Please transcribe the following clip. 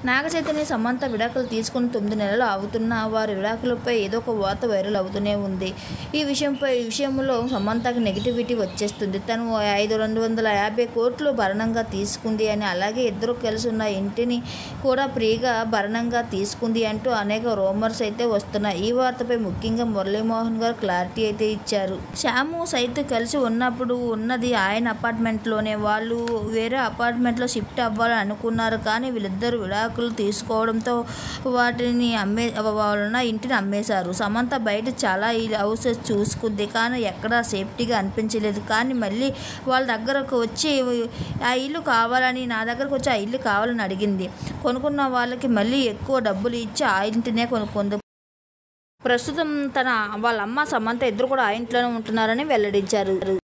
నాగచైతన్య సమంత విడాకులు తీసుకుని తొమ్మిది నెలలు అవుతున్నా వారి విడాకులపై ఏదో ఒక వార్త వైరల్ అవుతూనే ఉంది ఈ విషయంపై ఈ విషయంలో సమంతకి నెగిటివిటీ వచ్చేస్తుంది తను ఐదు రెండు వందల యాభై కోట్లు భరణంగా తీసుకుంది అని అలాగే ఇద్దరు కలిసి ఉన్న ఇంటిని కూడా ఫ్రీగా భరణంగా తీసుకుంది అంటూ అనేక రూమర్స్ అయితే వస్తున్నాయి ఈ వార్తపై ముఖ్యంగా మురళీమోహన్ గారు క్లారిటీ అయితే ఇచ్చారు శ్యాము సైతు కలిసి ఉన్నప్పుడు ఉన్నది ఆయన అపార్ట్మెంట్లోనే వాళ్ళు వేరే అపార్ట్మెంట్లో షిఫ్ట్ అవ్వాలని అనుకున్నారు కానీ వీళ్ళిద్దరు విడాకులు తీసుకోవడంతో వాటిని అమ్మే వాళ్ళ ఇంటిని అమ్మేశారు సమంత బయట చాలా ఈ హౌసెస్ చూసుకుంది కానీ ఎక్కడా సేఫ్టీగా అనిపించలేదు కానీ మళ్ళీ వాళ్ళ దగ్గరకు వచ్చి ఆ ఇల్లు కావాలని నా దగ్గరకు వచ్చి ఆ ఇల్లు కావాలని అడిగింది కొనుక్కున్న వాళ్ళకి మళ్ళీ ఎక్కువ డబ్బులు ఇచ్చి ఆ ఇంటినే కొనుక్కుంది ప్రస్తుతం తన వాళ్ళ అమ్మ సమంత ఇద్దరు కూడా ఆ ఇంట్లోనే ఉంటున్నారని వెల్లడించారు